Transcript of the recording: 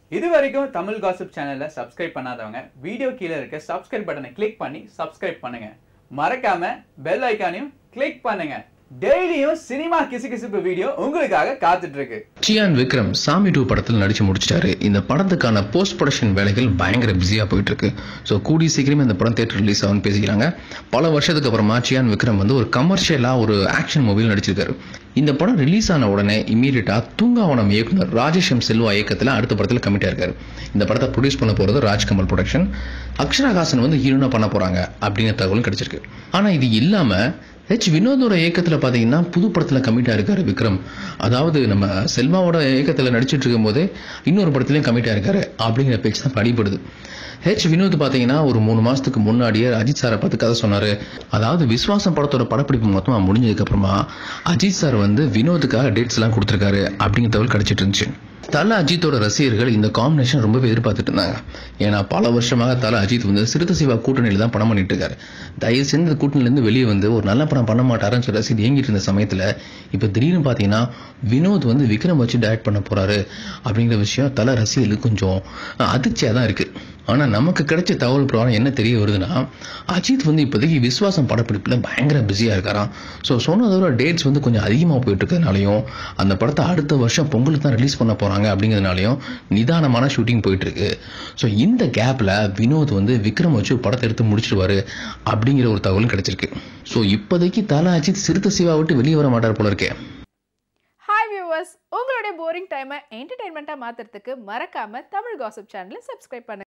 இது வரைக்கும் தமிழ் காசிப் சேனலை சப்ஸ்கிரைப் பண்ணாதவங்க வீடியோ கீழே இருக்க சப்ஸ்கிரைப் பட்டனை கிளிக் பண்ணி சப்ஸ்கிரைப் பண்ணுங்க மறக்காம பெல் ஐக்கானையும் கிளிக் பண்ணுங்க டெய்லியும் சினிமா கிசுகிசுப்பு வீடியோ உங்களுக்காக காத்துட்டு இருக்கு சியான் விக்ரம் சாமி டூ படத்தில் நடிச்சு முடிச்சிட்டாரு இந்த படத்துக்கான போஸ்ட் ப்ரொடக்ஷன் வேலைகள் பயங்கர பிஸியாக போயிட்டு இருக்கு ஸோ கூடிய சீக்கிரமே இந்த படம் தேட்டர் ரிலீஸ் ஆகும்னு பேசிக்கிறாங்க பல வருஷத்துக்கு அப்புறமா சியான் விக்ரம் வந்து ஒரு கமர்ஷியலாக ஒரு ஆக்ஷன் மூவியில் நடிச்சிருக்காரு இந்த படம் ரிலீஸ் ஆன உடனே இமீடியட்டாக தூங்காவனம் இயக்குனர் ராஜேஷ் எம் செல்வா இயக்கத்தில் அடுத்த படத்தில் கமிட்டாக இருக்காரு இந்த படத்தை ப்ரொடியூஸ் பண்ண போகிறது ராஜ்கமல் ப்ரொடக்ஷன் அக்ஷராகாசன் வந்து ஹீரோனா பண்ண போகிறாங்க அப்படிங்கிற தகவலும் கிடைச்சிருக்கு ஆனால் இது இல்லாமல் ஹெச் வினோதோட இயக்கத்தில் பார்த்தீங்கன்னா புது படத்தில் கமிட்டாக இருக்காரு விக்ரம் அதாவது நம்ம செல்வாவோட இயக்கத்தில் நடிச்சிட்டு இருக்கும்போதே இன்னொரு படத்துலையும் கமிட்டாக இருக்காரு அப்படிங்கிற பேச்சு தான் படிப்படுது ஹெச் வினோத் பார்த்தீங்கன்னா ஒரு மூணு மாதத்துக்கு முன்னாடியே அஜித் சாரை பார்த்து கதை சொன்னார் அதாவது விஸ்வாசம் படத்தோட படப்பிடிப்பு மொத்தமாக முடிஞ்சதுக்கப்புறமா அஜித் சார் வந்து வினோத்துக்காக டேட்ஸ் எல்லாம் கொடுத்துருக்காரு அப்படிங்கிற தகவல் கிடைச்சிட்டு இருந்துச்சு தல அஜித்தோட ரசிகர்கள் இந்த காம்பினேஷன் ரொம்பவே எதிர்பார்த்துட்டு இருந்தாங்க ஏன்னா பல வருஷமாக தல அஜித் வந்து சிறுத்தை சிவா கூட்டணியில் தான் படம் பண்ணிட்டு இருக்காரு தயவு செஞ்சு இந்த கூட்டணியிலேருந்து வெளியே வந்து ஒரு நல்ல படம் பண்ண மாட்டாருன்னு சொல்லி ரசிகர் ஏங்கிட்டு இருந்த சமயத்தில் இப்போ திடீர்னு பார்த்தீங்கன்னா வினோத் வந்து விக்ரம் வச்சு டைரக்ட் பண்ண போறாரு அப்படிங்கிற விஷயம் தல ரசிகர்களுக்கு கொஞ்சம் அதிர்ச்சியாக தான் இருக்கு ஆனால் நமக்கு கிடைச்ச தகவல் பிரகாரம் என்ன தெரிய வருதுன்னா அஜித் வந்து இப்போதைக்கு விஸ்வாசம் படப்பிடிப்பில் பயங்கர பிஸியாக இருக்காராம் ஸோ சொன்னதோட டேட்ஸ் வந்து கொஞ்சம் அதிகமாக போயிட்டு இருக்கிறதுனாலையும் அந்த படத்தை அடுத்த வருஷம் பொங்கலுக்கு தான் ரிலீஸ் பண்ண போகிறாங்க அப்படிங்கிறதுனாலையும் நிதானமான ஷூட்டிங் போயிட்டு இருக்கு ஸோ இந்த கேப்பில் வினோத் வந்து விக்ரம் வச்சு படத்தை எடுத்து முடிச்சிடுவாரு அப்படிங்கிற ஒரு தகவலும் கிடைச்சிருக்கு ஸோ இப்போதைக்கு தல அஜித் சிறுத்தை சிவா விட்டு வெளியே வர மாட்டார் போல இருக்கே ஹாய் வியூவர்ஸ் உங்களுடைய போரிங் டைமை என்டர்டைன்மெண்ட்டாக மாற்றுறதுக்கு மறக்காம தமிழ் காசிப் சேனலை சப்ஸ்கிரைப் பண்ணுங்க